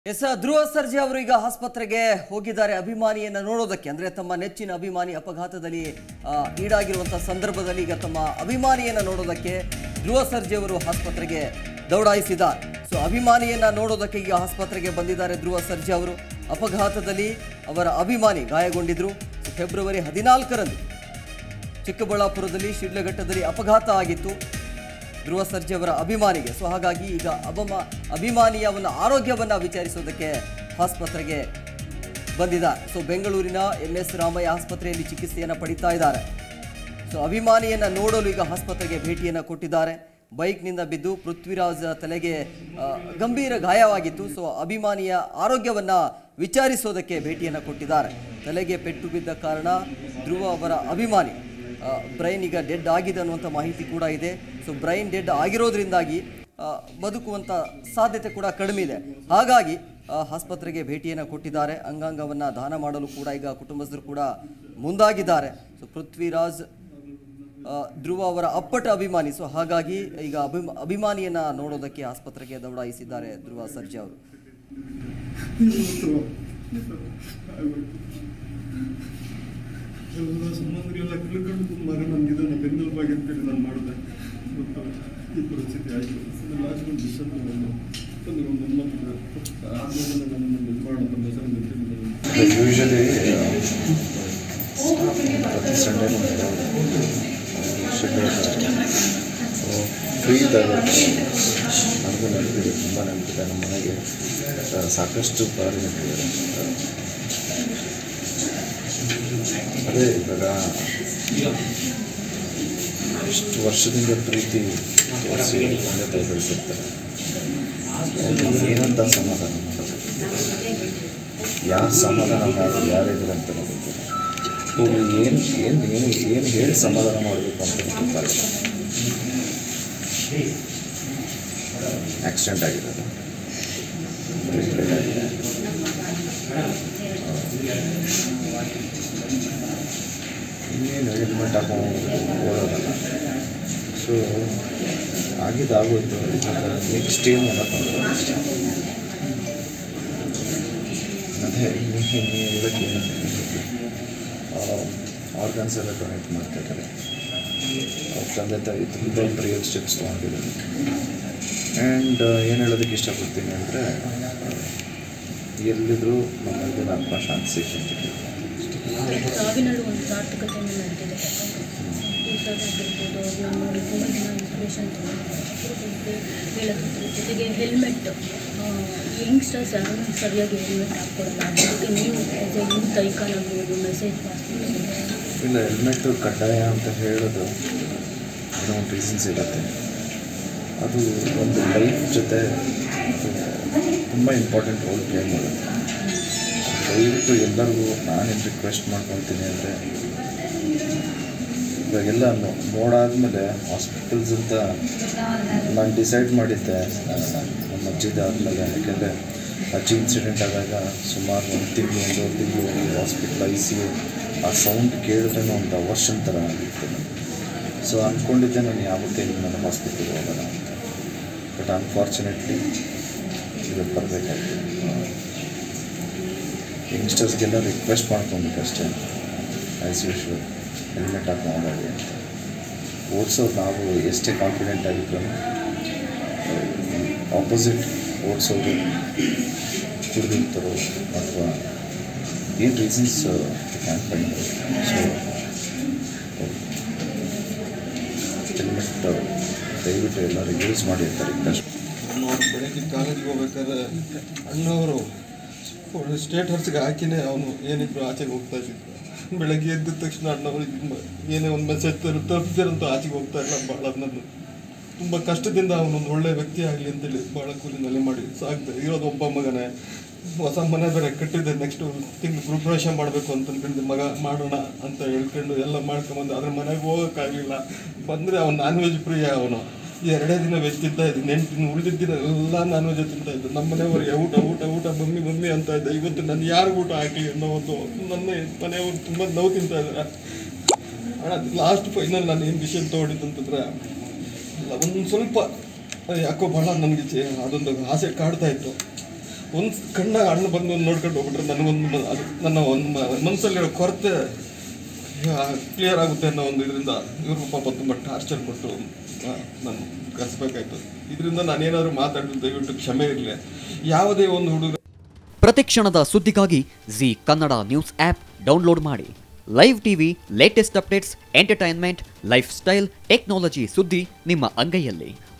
S ಧ್ರುವ ಸರ್ಜಿ ಅವರು ಈಗ ಆಸ್ಪತ್ರೆಗೆ ಹೋಗಿದ್ದಾರೆ ಅಭಿಮಾನಿಯನ್ನ ನೋಡೋದಕ್ಕೆ ಅಂದ್ರೆ ತಮ್ಮ ನೆಚ್ಚಿನ ಅಭಿಮಾನಿ ಅಪಘಾತದಲ್ಲಿ ಆ, ಈಡಾಗಿರುವಂತಹ ಸಂದರ್ಭದಲ್ಲಿ ಈಗ ತಮ್ಮ ಅಭಿಮಾನಿಯನ್ನ ನೋಡೋದಕ್ಕೆ ಧ್ರುವ ಸರ್ಜಿ ಅವರು ಆಸ್ಪತ್ರೆಗೆ ದೌಡಾಯಿಸಿದ್ದಾರೆ ಸೊ ಅಭಿಮಾನಿಯನ್ನ ನೋಡೋದಕ್ಕೆ ಈಗ ಆಸ್ಪತ್ರೆಗೆ ಬಂದಿದ್ದಾರೆ ಧ್ರುವ ಸರ್ಜಿ ಅವರು ಅಪಘಾತದಲ್ಲಿ ಅವರ ಅಭಿಮಾನಿ ಗಾಯಗೊಂಡಿದ್ರು ಸೊ, ಫೆಬ್ರವರಿ ಹದಿನಾಲ್ಕರಂದು ಚಿಕ್ಕಬಳ್ಳಾಪುರದಲ್ಲಿ ಶಿಡ್ಲಘಟ್ಟದಲ್ಲಿ ಅಪಘಾತ ಆಗಿತ್ತು ಧ್ರುವ ಸರ್ಜಿ ಅವರ ಅಭಿಮಾನಿಗೆ ಸೊ ಹಾಗಾಗಿ ಈಗ ಅಬಮ ಅಭಿಮಾನಿಯ ಒಂದು ಆರೋಗ್ಯವನ್ನ ವಿಚಾರಿಸೋದಕ್ಕೆ ಆಸ್ಪತ್ರೆಗೆ ಬಂದಿದ್ದಾರೆ ಸೊ ಬೆಂಗಳೂರಿನ ಎಂ ಎಸ್ ರಾಮಯ್ಯ ಆಸ್ಪತ್ರೆಯಲ್ಲಿ ಚಿಕಿತ್ಸೆಯನ್ನು ಪಡಿತಾ ಇದ್ದಾರೆ ಸೊ ಅಭಿಮಾನಿಯನ್ನ ನೋಡಲು ಈಗ ಆಸ್ಪತ್ರೆಗೆ ಭೇಟಿಯನ್ನು ಕೊಟ್ಟಿದ್ದಾರೆ ಬೈಕ್ನಿಂದ ಬಿದ್ದು ಪೃಥ್ವಿರಾಜ್ ತಲೆಗೆ ಆ, ಗಂಭೀರ ಗಾಯವಾಗಿತ್ತು ಸೊ ಅಭಿಮಾನಿಯ ಆರೋಗ್ಯವನ್ನ ವಿಚಾರಿಸೋದಕ್ಕೆ ಭೇಟಿಯನ್ನು ಕೊಟ್ಟಿದ್ದಾರೆ ತಲೆಗೆ ಪೆಟ್ಟು ಬಿದ್ದ ಕಾರಣ ಧ್ರುವ ಅವರ ಅಭಿಮಾನಿ ಬ್ರೈನ್ ಈಗ ಡೆಡ್ ಆಗಿದೆ ಅನ್ನುವಂಥ ಮಾಹಿತಿ ಕೂಡ ಇದೆ ಸೊ ಬ್ರೈನ್ ಡೆಡ್ ಆಗಿರೋದ್ರಿಂದಾಗಿ ಆ, ಬದುಕುವಂಥ ಸಾಧ್ಯತೆ ಕೂಡ ಕಡಿಮೆ ಇದೆ ಹಾಗಾಗಿ ಆ, ಆಸ್ಪತ್ರೆಗೆ ಭೇಟಿಯನ್ನು ಕೊಟ್ಟಿದ್ದಾರೆ ಅಂಗಾಂಗವನ್ನು ದಾನ ಮಾಡಲು ಕೂಡ ಈಗ ಕುಟುಂಬಸ್ಥರು ಕೂಡ ಮುಂದಾಗಿದ್ದಾರೆ ಸೊ ಪೃಥ್ವಿರಾಜ್ ಆ, ಧ್ರುವ ಅವರ ಅಪ್ಪಟ ಅಭಿಮಾನಿ ಸೊ ಹಾಗಾಗಿ ಈಗ ಅಭಿಮ ಅಭಿಮಾನಿಯನ್ನ ನೋಡೋದಕ್ಕೆ ಆಸ್ಪತ್ರೆಗೆ ದೌಡಾಯಿಸಿದ್ದಾರೆ ಧ್ರುವ ಸರ್ಜಾ ಅವರು ಎಲ್ಲ ಸಂಬಂಧಗಳೆಲ್ಲ ಕಳ್ಕೊಂಡು ಮಗ ನನಗಿದ್ದಾನೆ ಬೆನ್ನೆಲುಬಾಗಿ ಅಂತೇಳಿ ನಾನು ಮಾಡಿದೆ ಮತ್ತು ಈ ಪರಿಸ್ಥಿತಿ ಆಯಿತು ಲಾಸ್ಟ್ ಒಂದು ಡಿಸೆಂಬರ್ ಒಂದು ಒಂದು ಒಂದು ಒಂಬತ್ತು ಆದಮೇಲೆ ನಾನು ಇದು ಮಾಡೋಣ ನಮ್ಮ ಹೆಸರು ಗೊತ್ತಿಲ್ಲ ಯೂಶಲಿ ಪ್ರತಿ ಸಂಡೇ ಫ್ರೀ ಇದ್ದಾಗ ನನಗೂ ನೆನಪಿದೆ ತುಂಬ ನೆನಪಿದೆ ನಮ್ಮ ಮನೆಗೆ ಆ, ಸಾಕಷ್ಟು ಬಾರಿ ನೆನಪಿದೆ ಅದೇ ಇವಾಗ ಇಷ್ಟು ವರ್ಷದಿಂದ ಪ್ರೀತಿ ತೋರಿಸಿ ತಂದೆ ತಾಯಿ ಬೆಳೆಸಿರ್ತಾರೆ ಅವ್ರಿಗೆ ಏನಂತ ಸಮಾಧಾನ ಮಾಡೋದು ಯಾರು ಸಮಾಧಾನ ಮಾಡೋದು ಯಾರಿದ್ದಾರೆ ಅಂತ ಗೊತ್ತಿಲ್ಲ ಹೋಗ್ಲಿ ಏನು ಏನು ಏನು ಏನು ಹೇಳಿ ಸಮಾಧಾನ ಮಾಡಬೇಕು ಅಂತ ಗೊತ್ತಾಗಲ್ಲ ಆಕ್ಸಿಡೆಂಟ್ ಆಗಿರೋದು Break ಆಗಿದೆ. ಇನ್ನೇನು ಹೆಲ್ಮೆಟ್ ಹಾಕೊಂಡು ಓಡೋದಲ್ಲ ಸೊ ಆಗಿದ್ದಾಗೋಯ್ತು ನೆಕ್ಸ್ಟ್ ಏನು ಮಾಡೋಕ್ಕಾಗಲ್ಲ ಅಷ್ಟೇ ಅದೇ ಇದಕ್ಕೆ ಆರ್ಗನ್ಸ್ ಎಲ್ಲ ಡೊನೇಟ್ ಮಾಡ್ತಿದ್ದಾರೆ ಅವ್ರ ತಂದೆ ತಾಯಿ ತುಂಬ ರಿಯಲ್ ಸ್ಟೆಪ್ಸ್ ತೊಗೊಂಡಿದ್ದಾರೆ ಆ್ಯಂಡ್ ಏನು ಹೇಳೋದಕ್ಕೆ ಇಷ್ಟಪಡ್ತೀನಿ ಅಂದರೆ ಎಲ್ಲಿದ್ರು ನಮ್ಮ ಇದನ್ನ ಆತ್ಮ ಶಾಂತಿ ಸಿಗ್ಲಿ ಅಂತ ಕೇಳ್ತೀನಿ ಸಾವಿನಲ್ಲೂ ಒಂದು ಸಾರ್ಥಕತೆಯನ್ನು ನಡೆದಿದೆ ಈ ಥರ ಆಗಿರ್ಬೋದು ಅವ್ರನ್ನ ನೋಡಿ ತುಂಬ ಜನ ಇನ್ಸ್ಪಿರೇಷನ್ ತಗೊಂಡಿದ್ದಾರೆ ಹೇಳೋದ್ರ ಜೊತೆಗೆ ಹೆಲ್ಮೆಟ್ ಯಂಗ್ಸ್ಟರ್ಸ್ ಯಾರೂ ಸರಿಯಾಗಿ ಹೆಲ್ಮೆಟ್ ಹಾಕ್ಕೊಡಲ್ಲ ಅದಕ್ಕೆ ನೀವು ಆಸ್ ಎ ಯೂತ್ ಐಕಾನ್ ಆಗ್ಬೋದು ಮೆಸೇಜ್ ಪಾಸ್ ಇಲ್ಲ ಹೆಲ್ಮೆಟ್ಟು ಕಡ್ಡಾಯ ಅಂತ ಹೇಳೋದು ಏನೋ ಒಂದು ರೀಸನ್ಸ್ ಇರುತ್ತೆ ಅದು ಒಂದು ಲೈಫ್ ಜೊತೆ ತುಂಬ ಇಂಪಾರ್ಟೆಂಟ್ ರೋಲ್ ಪ್ಲೇ ಮಾಡುತ್ತೆ ದಯವಿಟ್ಟು ಎಲ್ಲರಿಗೂ ನಾನೇನು ರಿಕ್ವೆಸ್ಟ್ ಮಾಡ್ಕೊಳ್ತೀನಿ ಅಂದರೆ ಇವಾಗೆಲ್ಲ ನೋ- ನೋಡಾದ್ಮೇಲೆ ಹಾಸ್ಪಿಟಲ್ಸ್ ಅಂತ ನಾನು ಡಿಸೈಡ್ ಮಾಡಿದ್ದೆ ಆ, ನಮ್ಮ ಅಜ್ಜಿದಾದ್ಮೇಲೆ ಯಾಕೆಂದರೆ ಅಜ್ಜಿ ಇನ್ಸಿಡೆಂಟ್ ಆದಾಗ ಸುಮಾರು ಒಂದು ತಿಂಗಳು ಒಂದೂವರೆ ತಿಂಗಳು ಹಾಸ್ಪಿಟ್ಲ್ ಐ ಸಿ ಯು ಆ ಸೌಂಡ್ ಕೇಳಿದ್ರೆ ಒಂದು ವರ್ಷನ್ ಥರ ಆಗಿತ್ತು ಸೊ ಅಂದ್ಕೊಂಡಿದ್ದೆ ನಾನು ಯಾವತ್ತೇ ನಾನು ಹಾಸ್ಪಿಟ್ಲಿಗೆ ಹೋಗೋಣ ಅಂತ ಬಟ್ ಅನ್ಫಾರ್ಚುನೇಟ್ಲಿ ಇವತ್ತು ಬರಬೇಕಾಯ್ತು ಯಂಗ್ಸ್ಟರ್ಸ್ಗೆಲ್ಲ ರಿಕ್ವೆಸ್ಟ್ ಮಾಡ್ಕೊಬೇಕಷ್ಟೇ ಆ್ಯಸ್ ಯೂಶ್ವಲ್ ಹೆಲ್ಮೆಟ್ ಹಾಕೊಂಡು ಹೋಗಿ ಅಂತ ಓಡಿಸೋದು ನಾವು ಎಷ್ಟೇ ಕಾನ್ಫಿಡೆಂಟ್ ಆಗಿದ್ರು ಆಪೋಸಿಟ್ ಓಡಿಸೋದು ಕುಡಿದಿರ್ತಾರೋ ಅಥವಾ ಏನು reasons can find so helmet ದಯವಿಟ್ಟು ಎಲ್ಲರೂ ಯೂಸ್ ಮಾಡಿರ್ತಾರೆ ರಿಕ್ವೆಸ್ಟ್ ನಾನು ಬೆಳಗ್ಗೆ ಕಾಲೇಜಿಗೆ ಹೋಗ್ಬೇಕಾದ್ರೆ ಅಣ್ಣವರು ಸ್ಟೇಟ್ ಹರ್ಸ್ಗೆ ಹಾಕಿನೇ ಅವನು ಏನಿದ್ರು ಆಚೆಗೆ ಹೋಗ್ತಾ ಇದ್ದಿದ್ದು ಬೆಳಗ್ಗೆ ಎದ್ದ ತಕ್ಷಣ ಅಣ್ಣವರು ಏನೇ ಒಂದು ಮೆಸೇಜ್ ತಲುಪಿಸಿರಂತೂ ಆಚೆಗೆ ಹೋಗ್ತಾ ಇಲ್ಲ ಭಾಳ ನನ್ನ ತುಂಬ ಕಷ್ಟದಿಂದ ಅವನೊಂದು ಒಳ್ಳೆ ವ್ಯಕ್ತಿ ಆಗಲಿ ಅಂತೇಳಿ ಭಾಳ ಕೂಲಿನಲ್ಲಿ ಮಾಡಿ ಸಾಕ್ದೆ ಇರೋದು ಒಬ್ಬ ಮಗನೇ ಹೊಸ ಮನೆ ಬೇರೆ ಕಟ್ಟಿದ್ದೆ ನೆಕ್ಸ್ಟ್ ತಿಂಗಳು ಗೃಹಪ್ರವೇಶ ಮಾಡಬೇಕು ಅಂತ ಅನ್ಕೊಂಡಿದ್ದೆ ಮಗ ಮಾಡೋಣ ಅಂತ ಹೇಳ್ಕೊಂಡು ಎಲ್ಲ ಮಾಡ್ಕೊಂಬಂದು ಅದ್ರ ಮನೆಗೆ ಹೋಗೋಕ್ಕಾಗಲಿಲ್ಲ ಬಂದರೆ ಅವ್ನು ನಾನ್ ವೆಜ್ ಪ್ರಿಯ ಅವನು ಎರಡೇ ದಿನ ವೆಜ್ ತಿಂತಾ ಇದ್ದೆ ನೆಂಟು ದಿನ ಉಳಿದಿದ್ದ ದಿನ ಎಲ್ಲ ನಾನ್ ವೆಜ್ ತಿಂತಾ ಇದ್ದೆ ನಮ್ಮ ಮನೆಯವರಿಗೆ ಊಟ ಊಟ ಊಟ ಮಮ್ಮಿ ಮಮ್ಮಿ ಅಂತ ಇದ್ದೆ ಇವತ್ತು ನಾನು ಯಾರಿಗೂ ಊಟ ಹಾಕಲಿ ಅನ್ನೋ ಒಂದು ನನ್ನ ಮನೆಯವರು ತುಂಬ ನೋವು ತಿಂತಾ ಇದ್ದಾರೆ ಅಣ್ಣ ಲಾಸ್ಟ್ ಫೈನಲ್ ನಾನು ಏನು ವಿಷಯ ತೊಗೊಂಡಿದ್ದಂತಂದ್ರೆ ಒಂದು ಸ್ವಲ್ಪ ಯಾಕೋ ಭಾಳ ನನಗೆ ಚೆ- ಅದೊಂದು ಆಸೆ ಕಾಡ್ತಾ ಇತ್ತು ಒಂದು ಕಣ್ಣ ಅಣ್ಣ ಬಂದು ಒಂದು ನೋಡ್ಕೊಂಡು ಹೋಗ್ಬಿಟ್ರೆ ನನಗೊಂದು ಮ- ಅದು ನನ್ನ ಒಂದು ಮನಸ್ಸಲ್ಲಿರೋ ಕೊರತೆ ಕ್ಲಿಯರ್ ಆಗುತ್ತೆ ಅನ್ನೋ ಒಂದು ಇದರಿಂದ ಇವರು ಪಾಪ ತುಂಬ ಟಾರ್ಚರ್ ಕೊಟ್ಟು ನಾನು ಕರೆಸ್ಬೇಕಾಯ್ತು ಇದರಿಂದ ನಾನೇನಾದ್ರು ಮಾತಾಡಿದ್ರೆ ದಯವಿಟ್ಟು ಕ್ಷಮೆ ಇರಲಿ ಯಾವುದೇ ಒಂದು ಹುಡುಗ ಪ್ರತಿಕ್ಷಣದ ಸುದ್ದಿಗಾಗಿ Zee Kannada news app download ಮಾಡಿ live TV latest updates entertainment lifestyle technology ಸುದ್ದಿ ನಿಮ್ಮ ಅಂಗೈಯಲ್ಲಿ